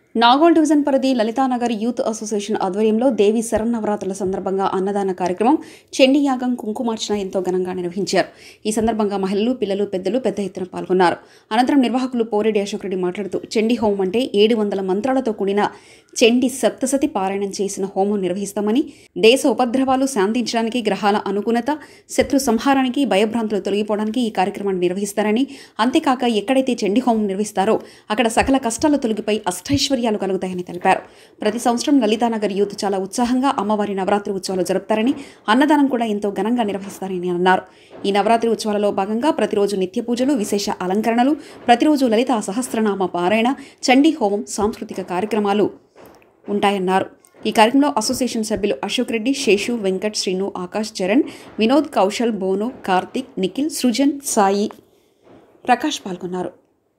Nagole division పరిధి Lalitanagar youth association ఆధ్వర్యంలో దేవి శరన్నవరాత్రుల సందర్భంగా అన్నదాన కార్యక్రమం చండీ యాగం కుంకుమార్చన ఎంతో ఘనంగా నిర్వహించారు ఈ సందర్భంగా మహిళలు పిల్లలు పెద్దలు పెద్ద ఎత్తున పాల్గొన్నారు అనంతరం నిర్వాహకులు పోరెడ్డి అశోక్ రెడ్డి మాట్లాడుతూ చండీ హోమం అంటే ఏడు వందల మంత్రాలతో కూడిన చండీ సప్తసతి పారాయణం చేసిన హోమం నిర్వహిస్తామని దేశ ఉపద్రవాలు శాంతించడానికి గ్రహాల అనుకూలత శత్రు సంహారానికి భయభ్రాంతులు తొలగిపోవడానికి ఈ కార్యక్రమాన్ని నిర్వహిస్తారని అంతేకాక ఎక్కడైతే చండీ హోమం నిర్వహిస్తారో అక్కడ సకల కష్టాలు తొలగిపోయి అష్టైశ్వర్యాలు కలుగుతాయని తెలిపారు ప్రతి సంవత్సరం లలితానగర్ యూత్ చాలా ఉత్సాహంగా అమ్మవారి నవరాత్రి ఉత్సవాలు జరుపుతారని అన్నదానం కూడా ఎంతో ఘనంగా నిర్వహిస్తారని అన్నారు ఈ నవరాత్రి ఉత్సవాలలో భాగంగా ప్రతిరోజు నిత్య పూజలు విశేష అలంకరణలు ప్రతిరోజు లలిత సహస్రనామ పారాయణ చండీ హోమం సాంస్కృతిక కార్యక్రమాలు ఉంటాయన్నారు ఈ కార్యక్రమంలో అసోసియేషన్ సభ్యులు అశోక్ రెడ్డి శేషు వెంకట్ శ్రీను ఆకాష్ చరణ్ వినోద్ కౌశల్ బోను కార్తిక్ నిఖిల్ సృజన్ సాయి ప్రకాష్ పాల్గొన్నారు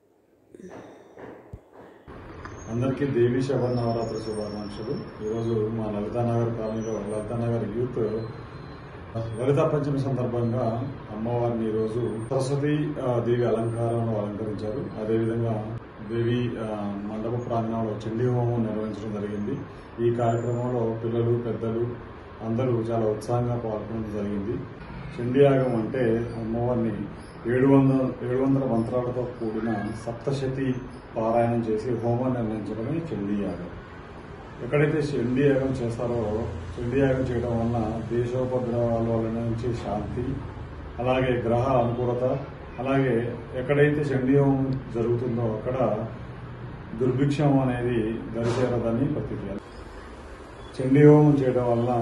అందరికీ దేవీ శవ నవరాత్రి శుభాకాంక్షలు ఈరోజు మా లలితానగర్ కాలనీలో లలితానగర్ యూత్ లలితా పంచమి సందర్భంగా అమ్మవారిని ఈరోజు సరస్వతి ఆ, దేవి అలంకారంలో అలంకరించారు అదేవిధంగా దేవి ఆ, మండప ప్రాంగణంలో చండీ హోమం నిర్వహించడం జరిగింది ఈ కార్యక్రమంలో పిల్లలు పెద్దలు అందరూ చాలా ఉత్సాహంగా పాల్గొనడం జరిగింది చండీ యాగం అంటే అమ్మవారిని ఏడు వందల ఏడు వందల మంత్రాలతో కూడిన సప్తశతి పారాయణం చేసి హోమం నిర్ణయించడమే చండీ యాగం ఎక్కడైతే చండీ యాగం చేస్తారో చండీ యాగం చేయడం వలన దేశోపద్రవాల వల్ల నుంచి శాంతి అలాగే గ్రహాల అనుకూలత అలాగే ఎక్కడైతే చండీ హోమం జరుగుతుందో అక్కడ దుర్భిక్షం అనేది దరిచేరదని ప్రతిక్రియ చండీ హోమం చేయడం వల్ల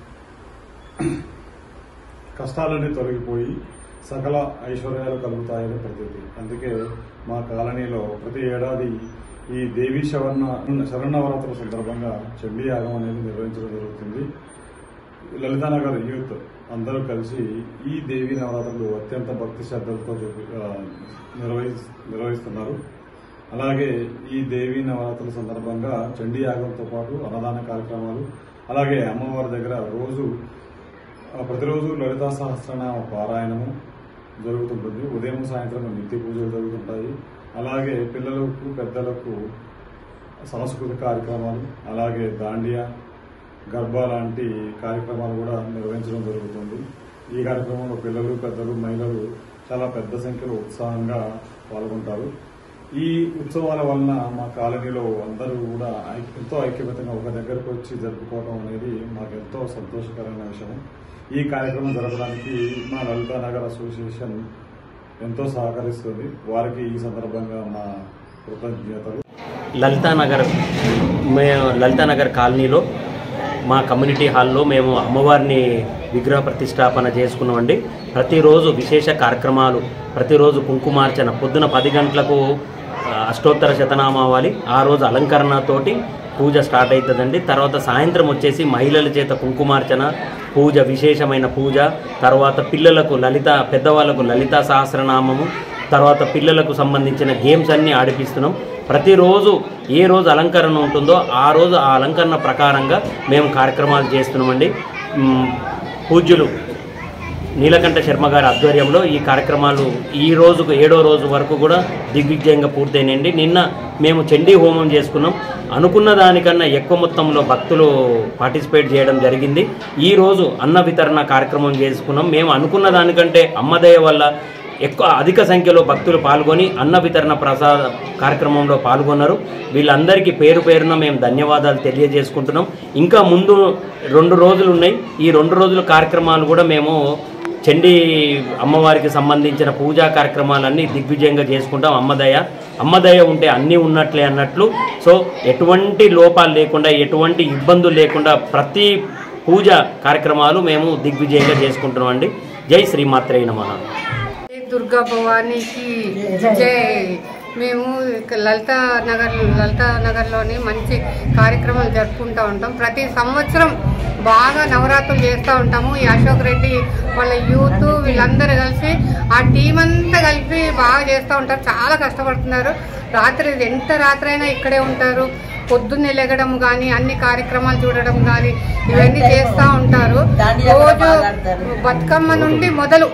కష్టాలన్నీ తొలగిపోయి సకల ఐశ్వర్యాలు కలుగుతాయని ప్రతీతి అందుకే మా కాలనీలో ప్రతి ఏడాది ఈ దేవీ శవర్ణ శరణవరాత్రుల సందర్భంగా చండీ యాగం అనేది నిర్వహించడం జరుగుతుంది లలితానగర్ యూత్ అందరూ కలిసి ఈ దేవీ నవరాత్రులు అత్యంత భక్తి శ్రద్ధలతో చూపి- ఆ, నిర్వహి- నిర్వహిస్తున్నారు అలాగే ఈ దేవీ నవరాత్రుల సందర్భంగా చండీ యాగంతో పాటు అన్నదాన కార్యక్రమాలు అలాగే అమ్మవారి దగ్గర రోజు ఆ, ప్రతిరోజు లలితా సహస్రనామ పారాయణము జరుగుతుంటుంది ఉదయం సాయంత్రం నిత్య పూజలు జరుగుతుంటాయి అలాగే పిల్లలకు పెద్దలకు సాంస్కృతిక కార్యక్రమాలు అలాగే దాండియా గర్భా లాంటి కార్యక్రమాలు కూడా నిర్వహించడం జరుగుతుంది ఈ కార్యక్రమంలో పిల్లలు పెద్దలు మహిళలు చాలా పెద్ద సంఖ్యలో ఉత్సాహంగా పాల్గొంటారు ఈ ఉత్సవాల వలన మా కాలనీలో అందరూ కూడా ఐక్య- ఎంతో ఐక్యమతంగా ఒక దగ్గరకు వచ్చి జరుపుకోవడం అనేది మాకు ఎంతో సంతోషకరమైన విషయం ఈ కార్యక్రమం జరపడానికి మా లలితా నగర్ అసోసియేషన్ ఎంతో సహకరిస్తుంది వారికి ఈ సందర్భంగా మా కృతజ్ఞతలు లలితానగర్ మే లలితానగర్ కాలనీలో మా కమ్యూనిటీ హాల్లో మేము అమ్మవారిని విగ్రహ ప్రతిష్టాపన చేసుకున్నామండి ప్రతిరోజు విశేష కార్యక్రమాలు ప్రతిరోజు కుంకుమార్చన పొద్దున పది గంటలకు ఆ, అష్టోత్తర శతనామావాలి ఆ రోజు అలంకరణతోటి పూజ స్టార్ట్ అవుతుందండి తర్వాత సాయంత్రం వచ్చేసి మహిళల చేత కుంకుమార్చన పూజ విశేషమైన పూజ తర్వాత పిల్లలకు లలిత పెద్దవాళ్ళకు లలిత సహస్రనామము తర్వాత పిల్లలకు సంబంధించిన గేమ్స్ అన్నీ ఆడిపిస్తున్నాం ప్రతిరోజు ఏ రోజు అలంకరణ ఉంటుందో ఆ రోజు ఆ అలంకరణ ప్రకారంగా మేము కార్యక్రమాలు చేస్తున్నామండి మ్, పూజ్యులు నీలకంఠ శర్మ గారి ఆధ్వర్యంలో ఈ కార్యక్రమాలు ఈ రోజుకు ఏడో రోజు వరకు కూడా దిగ్విజయంగా పూర్తయినాయండి నిన్న మేము చండీ హోమం చేసుకున్నాం అనుకున్న దానికన్నా ఎక్కువ మొత్తంలో భక్తులు పార్టిసిపేట్ చేయడం జరిగింది ఈ రోజు అన్న వితరణ కార్యక్రమం చేసుకున్నాం మేము అనుకున్న దానికంటే అమ్మదయ వల్ల ఎక్కువ అధిక సంఖ్యలో భక్తులు పాల్గొని అన్న వితరణ ప్రసాద కార్యక్రమంలో పాల్గొన్నారు వీళ్ళందరికీ పేరు పేరున మేము ధన్యవాదాలు తెలియజేసుకుంటున్నాం ఇంకా ముందు రెండు రోజులు ఉన్నాయి ఈ రెండు రోజుల కార్యక్రమాలు కూడా మేము చండీ అమ్మవారికి సంబంధించిన పూజా కార్యక్రమాలన్నీ దిగ్విజయంగా చేసుకుంటాం అమ్మదయ అమ్మదయ ఉంటే అన్నీ ఉన్నట్లే అన్నట్లు సో ఎటువంటి లోపాలు లేకుండా ఎటువంటి ఇబ్బందులు లేకుండా ప్రతి పూజ కార్యక్రమాలు మేము దిగ్విజయంగా చేసుకుంటున్నాం అండి జై శ్రీమాత్రే నమః జై దుర్గా భవానీకి జై మేము ఇక లలితా నగర్ లలితా నగర్లోని మంచి కార్యక్రమాలు జరుపుకుంటూ ఉంటాం ప్రతి సంవత్సరం బాగా నవరాత్రులు చేస్తూ ఉంటాము ఈ అశోక్ రెడ్డి వాళ్ళ యూత్ వీళ్ళందరూ కలిసి ఆ టీం అంతా కలిపి బాగా చేస్తూ ఉంటారు చాలా కష్టపడుతున్నారు రాత్రి ఎంత రాత్రి అయినా ఇక్కడే ఉంటారు పొద్దున్నే లెగడం కానీ అన్ని కార్యక్రమాలు చూడడం కానీ ఇవన్నీ చేస్తూ ఉంటారు రోజు బతుకమ్మ నుండి మొదలు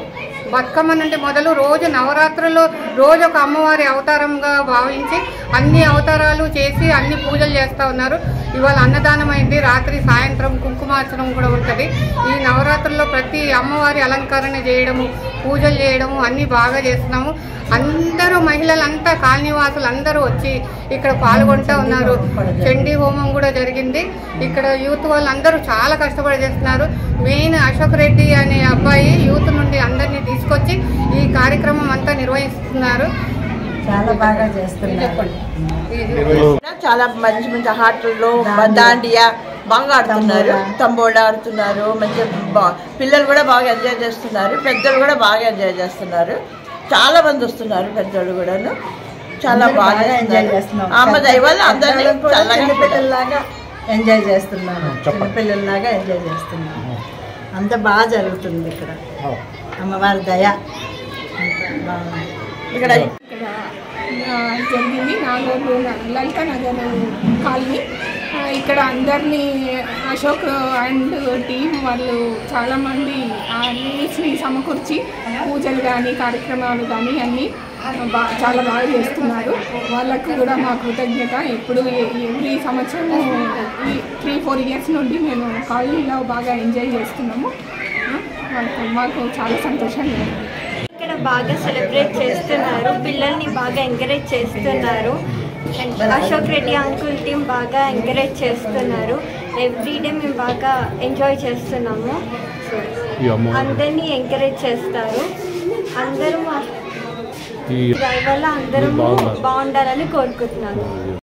బతుకమ్మ నుండి మొదలు రోజు నవరాత్రులు రోజు ఒక అమ్మవారి అవతారంగా భావించి అన్ని అవతారాలు చేసి అన్ని పూజలు చేస్తూ ఉన్నారు ఇవాళ అన్నదానం అయింది రాత్రి సాయంత్రం కుంకుమార్చనం కూడా ఉంటుంది ఈ నవరాత్రుల్లో ప్రతి అమ్మవారి అలంకరణ చేయడము పూజలు చేయడము అన్నీ బాగా చేస్తున్నాము అందరూ మహిళలంతా కాలనీవాసులు అందరూ వచ్చి ఇక్కడ పాల్గొంటూ ఉన్నారు చండీ హోమం కూడా జరిగింది ఇక్కడ యూత్ వాళ్ళందరూ చాలా కష్టపడి చేస్తున్నారు మెయిన్ అశోక్ రెడ్డి అనే అబ్బాయి యూత్ నుండి అందరినీ తీసుకొచ్చి ఈ కార్యక్రమం అంతా నిర్వహిస్తున్నారు చాలా బాగా చేస్తున్నారు చాలా మంచి మంచి ఆటల్లో దాండియా బాగా ఆడుతున్నారు తంబోడా ఆడుతున్నారు మంచి బా- పిల్లలు కూడా బాగా ఎంజాయ్ చేస్తున్నారు పెద్దలు కూడా బాగా ఎంజాయ్ చేస్తున్నారు చాలా మంది వస్తున్నారు పెద్దోళ్ళు కూడాను చాలా బాగా ఎంజాయ్ చేస్తున్నాం అమ్మ దయ వల్ల అందరినీ పెద్దవాళ్ళం కూడా చల్లగా చిన్నపిల్లల్లాగా ఎంజాయ్ చేస్తున్నాము చిన్నపిల్లల్లాగా ఎంజాయ్ చేస్తున్నాము అంత బాగా జరుగుతుంది ఇక్కడ అమ్మవారి దయ అంతా బాగుంది ఇక్కడ ఇక్కడ ఆ, జరిగింది నాగోలు లలిత నగర్ కాలనీ ఆ, ఇక్కడ అందరినీ అశోక్ అండ్ టీం వాళ్ళు చాలామంది అన్నిటిని సమకూర్చి పూజలు కానీ కార్యక్రమాలు కానీ అన్నీ బా చాలా బాగా చేస్తున్నారు వాళ్ళకు కూడా మా కృతజ్ఞత ఎప్పుడు ఎవ్రీ సంవత్సరం ఈ త్రీ ఫోర్ ఇయర్స్ నుండి మేము కాలనీలో బాగా ఎంజాయ్ చేస్తున్నాము ఆ, వాళ్ళకు మాకు చాలా సంతోషంగా ఉంది ఇక్కడ బాగా సెలబ్రేట్ చేస్తున్నారు పిల్లల్ని బాగా ఎంకరేజ్ చేస్తున్నారు and Ashok Reddy uncle team బాగా ఎంకరేజ్ చేస్తున్నారు ఎవ్రీడే మేము బాగా ఎంజాయ్ చేస్తున్నాము సో అందరినీ ఎంకరేజ్ చేస్తారు అందరూ మా వల్ల అందరూ బాగుండాలని కోరుకుంటున్నాను